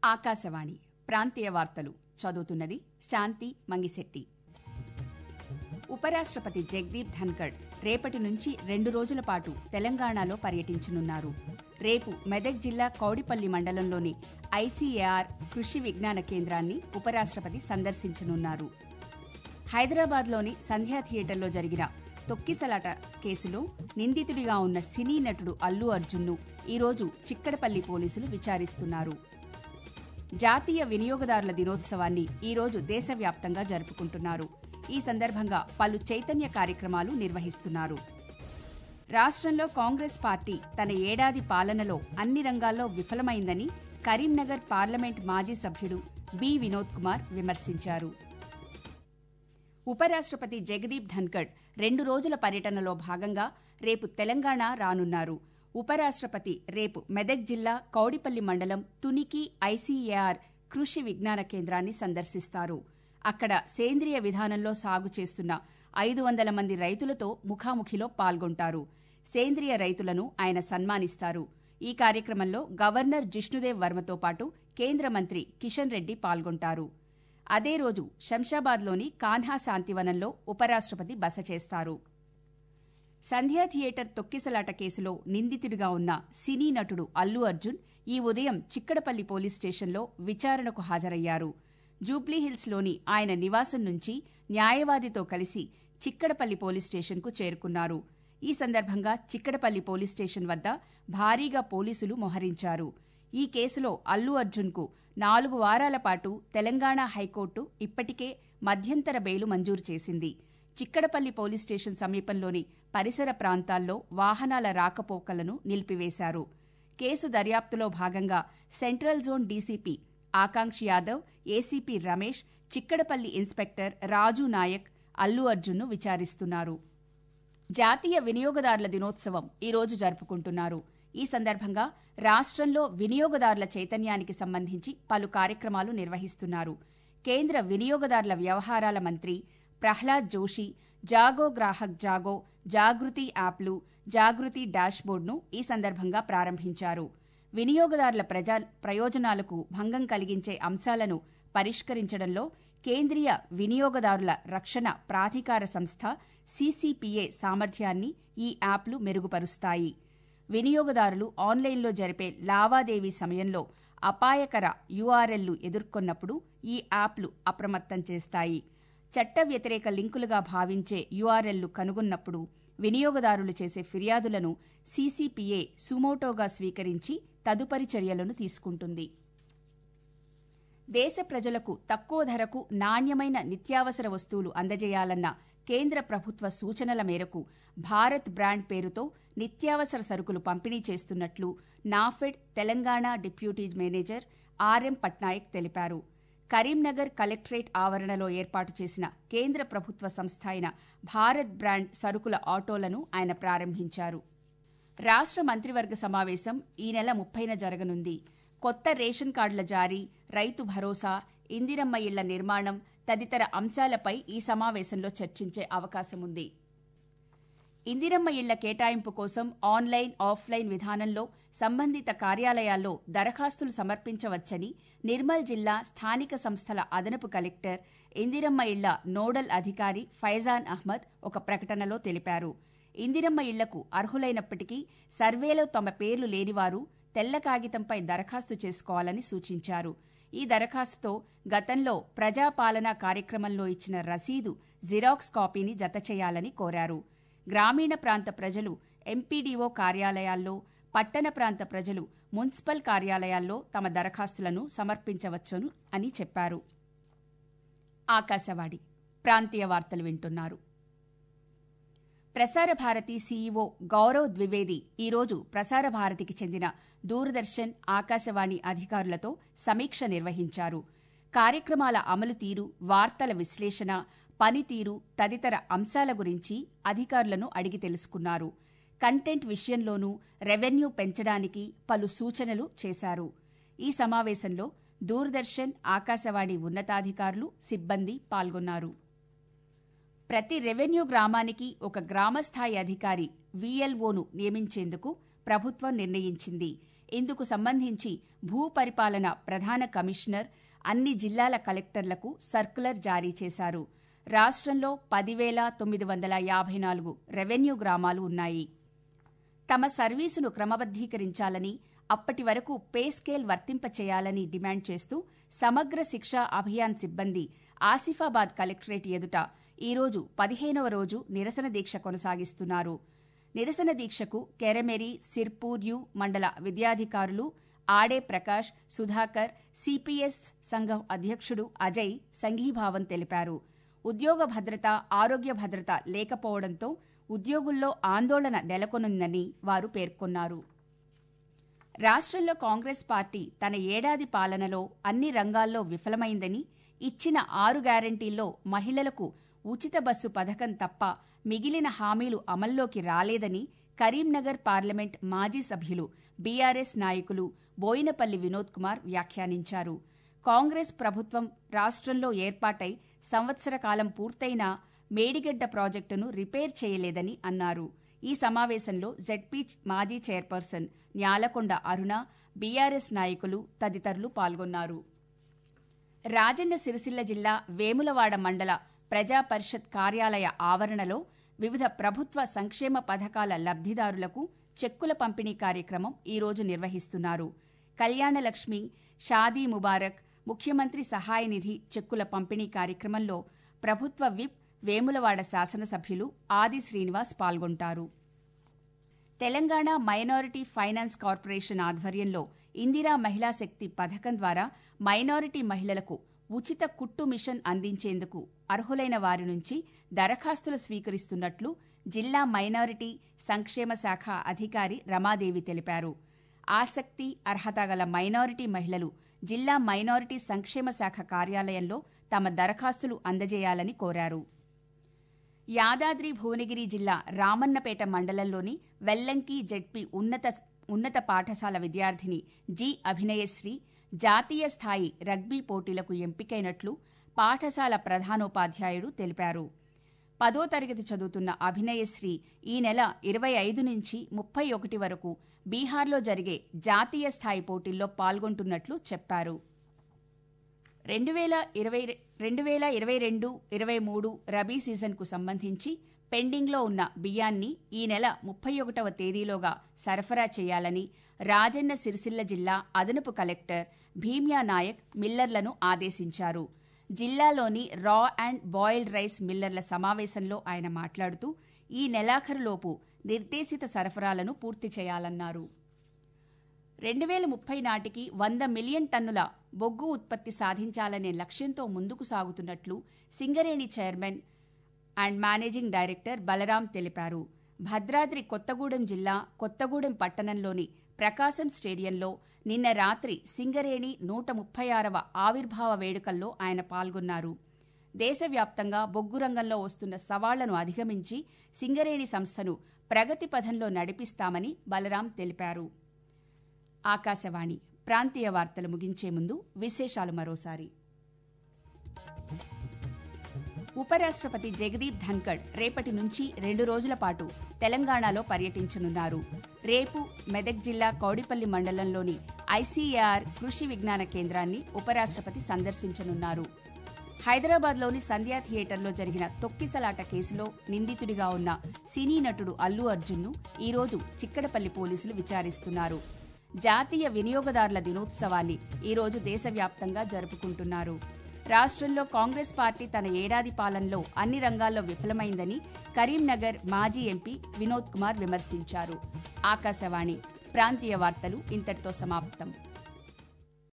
ఆకాశవాణి ప్రాంతీయ వార్తలు చదువుతున్నది శాంతి మంగిశెట్టి ఉపరాష్ట్రపతి జగదీప్ ధన్కడ్ రేపటి నుంచి రెండు రోజుల పాటు తెలంగాణలో పర్యటించనున్నారు రేపు మెదక్ జిల్లా కౌడిపల్లి మండలంలోని ఐసీఏఆర్ కృషి విజ్ఞాన కేంద్రాన్ని ఉపరాష్ట్రపతి సందర్శించనున్నారు హైదరాబాద్లోని సంధ్యా థియేటర్లో జరిగిన తొక్కిసలాట కేసులో నిందితుడిగా ఉన్న సినీ నటుడు అల్లు అర్జున్ను ఈరోజు చిక్కడపల్లి పోలీసులు విచారిస్తున్నారు జాతీయ వినియోగదారుల దినోత్సవాన్ని ఈరోజు దేశవ్యాప్తంగా జరుపుకుంటున్నారు ఈ సందర్భంగా పలు చైతన్య కార్యక్రమాలు నిర్వహిస్తున్నారు రాష్ట్రంలో కాంగ్రెస్ పార్టీ తన ఏడాది పాలనలో అన్ని రంగాల్లో విఫలమైందని కరీంనగర్ పార్లమెంట్ మాజీ సభ్యుడు బి వినోద్ కుమార్ విమర్శించారు ఉపరాష్ట్రపతి జగదీప్ ధన్కడ్ రెండు రోజుల పర్యటనలో భాగంగా రేపు తెలంగాణ రానున్నారు ఉపరాష్ట్రపతి రేపు మెదక్ జిల్లా కౌడిపల్లి మండలం తునికి ఐసీఏఆర్ కృషి విజ్ఞాన కేంద్రాన్ని సందర్శిస్తారు అక్కడ సేంద్రియ విధానంలో సాగు చేస్తున్న ఐదు వందల మంది రైతులతో ముఖాముఖిలో పాల్గొంటారు సేంద్రియ రైతులను ఆయన సన్మానిస్తారు ఈ కార్యక్రమంలో గవర్నర్ జిష్ణుదేవ్ వర్మతో పాటు కేంద్ర మంత్రి కిషన్ రెడ్డి పాల్గొంటారు అదే రోజు శంషాబాద్లోని కాన్హా శాంతివనంలో ఉపరాష్ట్రపతి బస చేస్తారు సంధ్యా థియేటర్ తొక్కిసలాట కేసులో నిందితుడిగా ఉన్న సినీ నటుడు అల్లు అర్జున్ ఈ ఉదయం చిక్కడపల్లి పోలీస్ స్టేషన్లో విచారణకు హాజరయ్యారు జూబ్లీహిల్స్లోని ఆయన నివాసం నుంచి న్యాయవాదితో కలిసి చిక్కడపల్లి పోలీస్ స్టేషన్కు చేరుకున్నారు ఈ సందర్భంగా చిక్కడపల్లి పోలీస్ స్టేషన్ వద్ద భారీగా పోలీసులు మోహరించారు ఈ కేసులో అల్లు అర్జున్కు నాలుగు వారాల పాటు తెలంగాణ హైకోర్టు ఇప్పటికే మధ్యంతర బెయిలు మంజూరు చేసింది చిక్కడపల్లి పోలీస్ స్టేషన్ సమీపంలోని పరిసర ప్రాంతాల్లో వాహనాల రాకపోకలను నిలిపివేశారు కేసు దర్యాప్తులో భాగంగా central zone DCP Akanksh Yadav ACP Ramesh Chikkadpally inspector Raju Naik Allu అర్జున్ను విచారిస్తున్నారు జాతీయ వినియోగదారుల దినోత్సవం ఈరోజు జరుపుకుంటున్నారు ఈ సందర్భంగా రాష్ట్రంలో వినియోగదారుల చైతన్యానికి సంబంధించి పలు కార్యక్రమాలు నిర్వహిస్తున్నారు కేంద్ర వినియోగదారుల వ్యవహారాల మంత్రి ప్రహ్లాద్ జోషి జాగో గ్రాహక్ జాగో జాగృతి యాప్లు జాగృతి డాష్బోర్డ్ను ఈ సందర్భంగా ప్రారంభించారు వినియోగదారుల ప్రజా ప్రయోజనాలకు భంగం కలిగించే అంశాలను పరిష్కరించడంలో కేంద్రీయ వినియోగదారుల రక్షణ ప్రాధికార సంస్థ సీసీపీఏ సామర్థ్యాన్ని ఈ యాప్లు మెరుగుపరుస్తాయి వినియోగదారులు ఆన్లైన్లో జరిపే లావాదేవీ సమయంలో అపాయకర యూఆర్ఎల్లు ఎదుర్కొన్నప్పుడు ఈ యాప్లు అప్రమత్తం చేస్తాయి చట్ట వ్యతిరేక లింకులుగా భావించే యూఆర్ఎల్లు కనుగొన్నప్పుడు వినియోగదారులు చేసే ఫిర్యాదులను సీసీపీఏ సుమోటోగా స్వీకరించి తదుపరి చర్యలను తీసుకుంటుంది దేశ ప్రజలకు తక్కువ ధరకు నాణ్యమైన నిత్యావసర వస్తువులు అందజేయాలన్న కేంద్ర ప్రభుత్వ సూచనల మేరకు భారత్ బ్రాండ్ పేరుతో నిత్యావసర సరుకులు పంపిణీ చేస్తున్నట్లు NAFED Telangana deputy manager RM Patnaik తెలిపారు కరీంనగర్ కలెక్టరేట్ ఆవరణలో ఏర్పాటు చేసిన కేంద్ర ప్రభుత్వ సంస్థ అయిన భారత్ బ్రాండ్ సరుకుల ఆటోలను ఆయన ప్రారంభించారు రాష్ట్ర మంత్రివర్గ సమావేశం ఈ నెల ముప్పైన జరగనుంది కొత్త రేషన్ కార్డుల జారీ రైతు భరోసా ఇందిరమ్మ ఇళ్ల నిర్మాణం తదితర అంశాలపై ఈ సమావేశంలో చర్చించే అవకాశముంది ఇందిరమ్మ ఇళ్ల కేటాయింపు కోసం ఆన్లైన్ ఆఫ్లైన్ విధానంలో సంబంధిత కార్యాలయాల్లో దరఖాస్తులు సమర్పించవచ్చని నిర్మల్ జిల్లా స్థానిక సంస్థల అదనపు కలెక్టర్ ఇందిరమ్మ ఇళ్ల నోడల్ అధికారి ఫైజాన్ అహ్మద్ ఒక ప్రకటనలో తెలిపారు ఇందిరమ్మ ఇళ్లకు అర్హులైనప్పటికీ సర్వేలో తమ పేర్లు లేనివారు తెల్ల కాగితంపై దరఖాస్తు చేసుకోవాలని సూచించారు ఈ దరఖాస్తుతో గతంలో ప్రజాపాలనా కార్యక్రమంలో ఇచ్చిన రసీదు జిరాక్స్ కాపీని జతచేయాలని కోరారు గ్రామీణ ప్రాంత ప్రజలు ఎంపీడీఓ కార్యాలయాల్లో పట్టణ ప్రాంత ప్రజలు మున్సిపల్ కార్యాలయాల్లో తమ దరఖాస్తులను సమర్పించవచ్చును అని చెప్పారు ఆకాశవాణి ప్రాంతీయ వార్తలు వింటున్నారు ప్రసార భారతి సీఈఓ గౌరవ్ ద్వివేది ఈరోజు ప్రసార భారతికి చెందిన దూరదర్శన్ ఆకాశవాణి అధికారులతో సమీక్ష నిర్వహించారు కార్యక్రమాల అమలు తీరు వార్తల విశ్లేషణ పనితీరు తదితర అంశాల గురించి అధికారులను అడిగి తెలుసుకున్నారు కంటెంట్ విషయంలోనూ రెవెన్యూ పెంచడానికి పలు సూచనలు చేశారు ఈ సమావేశంలో దూరదర్శన్ ఆకాశవాణి ఉన్నతాధికారులు సిబ్బంది పాల్గొన్నారు ప్రతి రెవెన్యూ గ్రామానికి ఒక గ్రామస్థాయి అధికారి వీఎల్ఓను నియమించేందుకు ప్రభుత్వం నిర్ణయించింది ఇందుకు సంబంధించి భూ పరిపాలన ప్రధాన కమిషనర్ అన్ని జిల్లాల కలెక్టర్లకు సర్కులర్ జారీ చేశారు రాష్ట్రంలో పదివేల తొమ్మిది వందల యాభై నాలుగు రెవెన్యూ గ్రామాలు ఉన్నాయి తమ సర్వీసును క్రమబద్దీకరించాలని అప్పటి వరకు పే స్కేల్ వర్తింపచేయాలని డిమాండ్ చేస్తూ సమగ్ర శిక్ష అభియాన్ సిబ్బంది ఆసిఫాబాద్ కలెక్టరేట్ ఎదుట ఈరోజు పదిహేనవ రోజు నిరసన దీక్ష కొనసాగిస్తున్నారు నిరసన దీక్షకు కెరమెరి సిర్పూర్ యు మండల విద్యాధికారులు ఆడే ప్రకాష్ సుధాకర్ సిపిఎస్ సంఘం అధ్యక్షుడు అజయ్ సంఘీభావం తెలిపారు ఉద్యోగ భద్రత ఆరోగ్య భద్రత లేకపోవడంతో ఉద్యోగుల్లో ఆందోళన నెలకొనుందని వారు పేర్కొన్నారు రాష్ట్రంలో కాంగ్రెస్ పార్టీ తన ఏడాది పాలనలో అన్ని రంగాల్లో విఫలమైందని ఇచ్చిన ఆరు గ్యారంటీల్లో మహిళలకు ఉచిత బస్సు పథకం తప్ప మిగిలిన హామీలు అమల్లోకి రాలేదని కరీంనగర్ పార్లమెంట్ మాజీ సభ్యులు బీఆర్ఎస్ నాయకులు బోయినపల్లి వినోద్ కుమార్ వ్యాఖ్యానించారు కాంగ్రెస్ ప్రభుత్వం రాష్ట్రంలో ఏర్పాటై సంవత్సర కాలం పూర్తయినా మేడిగడ్డ ప్రాజెక్టును రిపేర్ చేయలేదని అన్నారు ఈ సమావేశంలో జెడ్పీ మాజీ చైర్పర్సన్ న్యాలకొండ అరుణ బీఆర్ఎస్ నాయకులు తదితరులు పాల్గొన్నారు రాజన్న సిరిసిల్ల జిల్లా వేములవాడ మండల ప్రజా పరిషత్ కార్యాలయ ఆవరణలో వివిధ ప్రభుత్వ సంక్షేమ పథకాల లబ్ధిదారులకు చెక్కుల పంపిణీ కార్యక్రమం ఈరోజు నిర్వహిస్తున్నారు కళ్యాణలక్ష్మి షాదీ ముబారక్ ముఖ్యమంత్రి సహాయ నిధి చెక్కుల పంపిణీ కార్యక్రమంలో ప్రభుత్వ విప్ వేములవాడ శాసనసభ్యులు ఆది శ్రీనివాస్ పాల్గొంటారు తెలంగాణ మైనారిటీ ఫైనాన్స్ కార్పొరేషన్ ఆధ్వర్యంలో ఇందిరా మహిళా శక్తి పథకం ద్వారా మైనారిటీ మహిళలకు ఉచిత కుట్టు మిషన్ అందించేందుకు అర్హులైన వారి నుంచి దరఖాస్తులు స్వీకరిస్తున్నట్లు జిల్లా మైనారిటీ సంక్షేమ శాఖ అధికారి రమాదేవి తెలిపారు ఆసక్తి అర్హత గల మైనారిటీ మహిళలు జిల్లా మైనారిటీ సంక్షేమ శాఖ కార్యాలయంలో తమ దరఖాస్తులు అందజేయాలని కోరారు యాదాద్రి భువనగిరి జిల్లా రామన్నపేట మండలంలోని వెల్లంకి జెడ్పీ ఉన్నత ఉన్నత పాఠశాల విద్యార్థిని జి అభినయశ్రీ జాతీయ స్థాయి రగ్బీ పోటీలకు ఎంపికైనట్లు పాఠశాల ప్రధానోపాధ్యాయుడు తెలిపారు పదో తరగతి చదువుతున్న అభినయశ్రీ ఈ నెల ఇరవై ఐదు నుంచి ముప్పై ఒకటి వరకు బీహార్లో జరిగే జాతీయ స్థాయి పోటీల్లో పాల్గొంటున్నట్లు చెప్పారు రెండు వేల ఇరవై రెండు వేల ఇరవై రెండు ఇరవై మూడు రబీ సీజన్కు సంబంధించి పెండింగ్లో ఉన్న బియ్యాన్ని ఈ నెల ముప్పై ఒకటవ తేదీలోగా సరఫరా చేయాలని రాజన్న సిరిసిల్ల జిల్లా అదనపు కలెక్టర్ భీమ్యా నాయక్ మిల్లర్లను ఆదేశించారు జిల్లాలోని రా అండ్ బాయిల్డ్ రైస్ మిల్లర్ల సమావేశంలో ఆయన మాట్లాడుతూ ఈ నెలాఖరులోపు నిర్దేశిత సరఫరాలను పూర్తి చేయాలన్నారు రెండు వేల ముప్పై నాటికి వంద మిలియన్ టన్నుల బొగ్గు ఉత్పత్తి సాధించాలనే లక్ష్యంతో ముందుకు సాగుతున్నట్లు Singareni chairman and managing director Balaram తెలిపారు భద్రాద్రి కొత్తగూడెం జిల్లా కొత్తగూడెం పట్టణంలోని ప్రకాశం స్టేడియంలో నిన్న రాత్రి సింగరేణి నూట ముప్పై ఆరవ ఆవిర్భావ వేడుకల్లో ఆయన పాల్గొన్నారు దేశవ్యాప్తంగా బొగ్గు రంగంలో వస్తున్న సవాళ్లను అధిగమించి సింగరేణి సంస్థను ప్రగతి పథంలో నడిపిస్తామని బలరాం తెలిపారు ఆకాశవాణి ప్రాంతీయ వార్తలు ముగించే ముందు విశేషాలు మరోసారి ఉపరాష్ట్రపతి జగదీప్ ధన్కడ్ రేపటి నుంచి రెండు రోజుల పాటు తెలంగాణలో పర్యటించనున్నారు రేపు మెదక్ జిల్లా కౌడిపల్లి మండలంలోని ఐసీఏఆర్ కృషి విజ్ఞాన కేంద్రాన్ని ఉపరాష్ట్రపతి సందర్శించనున్నారు హైదరాబాద్లోని సంధ్యా థియేటర్లో జరిగిన తొక్కిసలాట కేసులో నిందితుడిగా ఉన్న సినీ నటుడు అల్లు అర్జున్ను ఈరోజు చిక్కడపల్లి పోలీసులు విచారిస్తున్నారు జాతీయ వినియోగదారుల దినోత్సవాన్ని ఈరోజు దేశవ్యాప్తంగా జరుపుకుంటున్నారు రాష్ట్రంలో కాంగ్రెస్ పార్టీ తన ఏడాది పాలనలో అన్ని రంగాల్లో విఫలమైందని కరీంనగర్ మాజీ ఎంపీ వినోద్ కుమార్ విమర్శించారు ఆకాశవాణి ప్రాంతీయ వార్తలు ఇంతటితో సమాప్తం